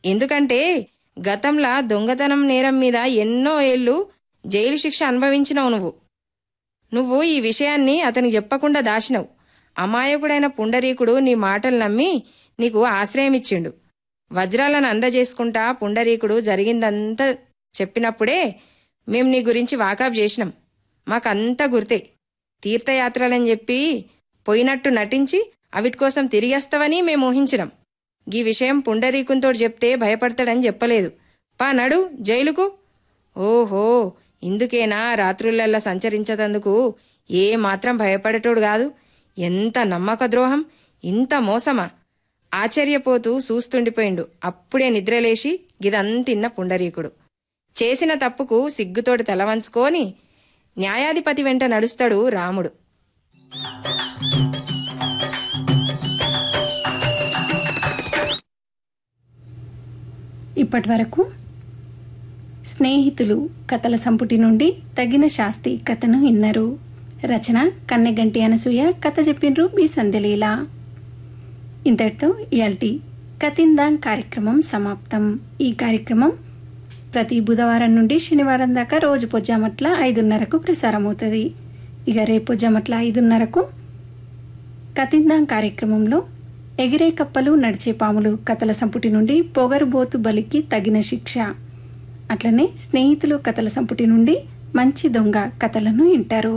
ఎందుకంటే గతంలా దొంగతనం నేరం మీద ఎన్నో ఏళ్ళు జైలు శిక్ష అనుభవించినవు నువ్వు నువ్వు ఈ విషయాన్ని అతనికి చెప్పకుండా దాచినవు అమాయకుడైన పుండరీకుడు నీ మాటలు నమ్మి నీకు ఆశ్రయమిచ్చిండు వజ్రాలను అందజేసుకుంటా పుండరీకుడు జరిగిందంతా చెప్పినప్పుడే మేం నీ గురించి వాకాబ్ చేసినాం మాకంతా గుర్తే తీర్థయాత్రలని చెప్పి పోయినట్టు నటించి అవిటి కోసం తిరిగేస్తావని మేము ఊహించినాం గీ విషయం పుండరీకుంతో చెప్తే భయపడతాడని చెప్పలేదు పా నడు జైలుకు ఓహో ఇందుకేనా రాత్రులల్లా సంచరించదందుకు ఏ మాత్రం భయపడేటోడు కాదు ఎంత నమ్మక ద్రోహం ఇంత మోసమా ఆశ్చర్యపోతూ చూస్తుండిపోయిండు అప్పుడే నిద్రలేసి గిదంతిన్న పుండరీకుడు చేసిన తప్పుకు సిగ్గుతోటి తలవంచుకొని న్యాయాధిపతి వెంట నడుస్తాడు రాముడు ఇప్పటి వరకు స్నేహితులు కథల సంపుటి నుండి తగిన శాస్తి కథను విన్నారు రచన కన్నెగంటి అనసూయ కథ చెప్పిండ్రు బి సందలీల ఇంతటితో ఇయాల్టి కతిందాం కార్యక్రమం సమాప్తం ఈ కార్యక్రమం ప్రతి బుధవారం నుండి శనివారం దాకా రోజు పొజ్జామట్ల ఐదున్నరకు ప్రసారమవుతుంది ఇక రేపు పొజ్జామట్ల ఐదున్నరకు కతిందాం కార్యక్రమంలో ఎగిరే కప్పలు నడిచే పాములు కథల సంపుటి నుండి పొగరుబోతు బలికి తగిన శిక్ష అట్లనే స్నేహితులు కథల సంపుటి నుండి మంచి దొంగ కథలను వింటారు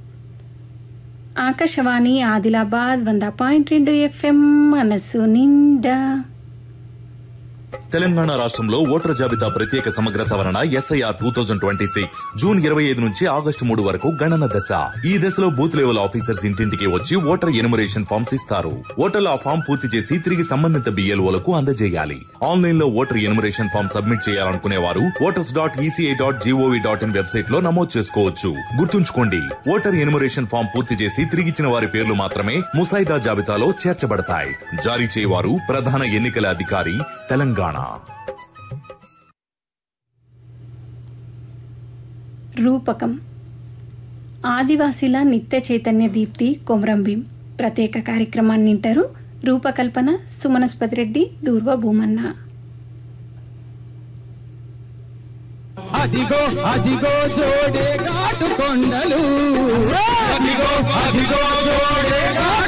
ఆకాశవాణి ఆదిలాబాద్ వంద పాయింట్ రెండు ఎఫ్ఎం మనసు నిండా తెలంగాణ రాష్ట్రంలో ఓటర్ జాబితా ప్రత్యేక సమగ్ర సవరణ SIR two thousand twenty six June ఇరవై ఐదు నుంచి ఆగస్టు మూడు వరకు గణన దశ ఈ దశలో బూత్ లెవెల్ ఆఫీసర్స్ ఇంటింటికి వచ్చి ఓటర్ ఎనుమరేషన్ ఫామ్స్ ఇస్తారు ఓటర్లు ఆ ఫామ్ పూర్తి చేసి తిరిగి సంబంధిత బిఎల్ఓలకు అందజేయాలి ఆన్లైన్ లో ఓటర్ ఎనుమరేషన్ ఫామ్ సబ్మిట్ చేయాలనుకునే వారు voters dot ECI dot gov dot in website లో నమోదు చేసుకోవచ్చు గుర్తుంచుకోండి ఓటర్ ఎనుమరేషన్ ఫామ్ పూర్తి చేసి తిరిగిచ్చిన వారి పేర్లు మాత్రమే ముసాయిదా జాబితాలో చేర్చబడతాయి జారీ చేయవారు ప్రధాన ఎన్నికల అధికారి తెలంగాణ రూపకం ఆదివాసీల నిత్య చైతన్య దీప్తి కొమరంభీం ప్రత్యేక కార్యక్రమాన్ని వింటారు రూపకల్పన సుమనస్పతి రెడ్డి దూర్వ భూమన్న అదిగో అదిగో జోడే ఘాటు కొండలు అదిగో అదిగో జోడే ఘాటు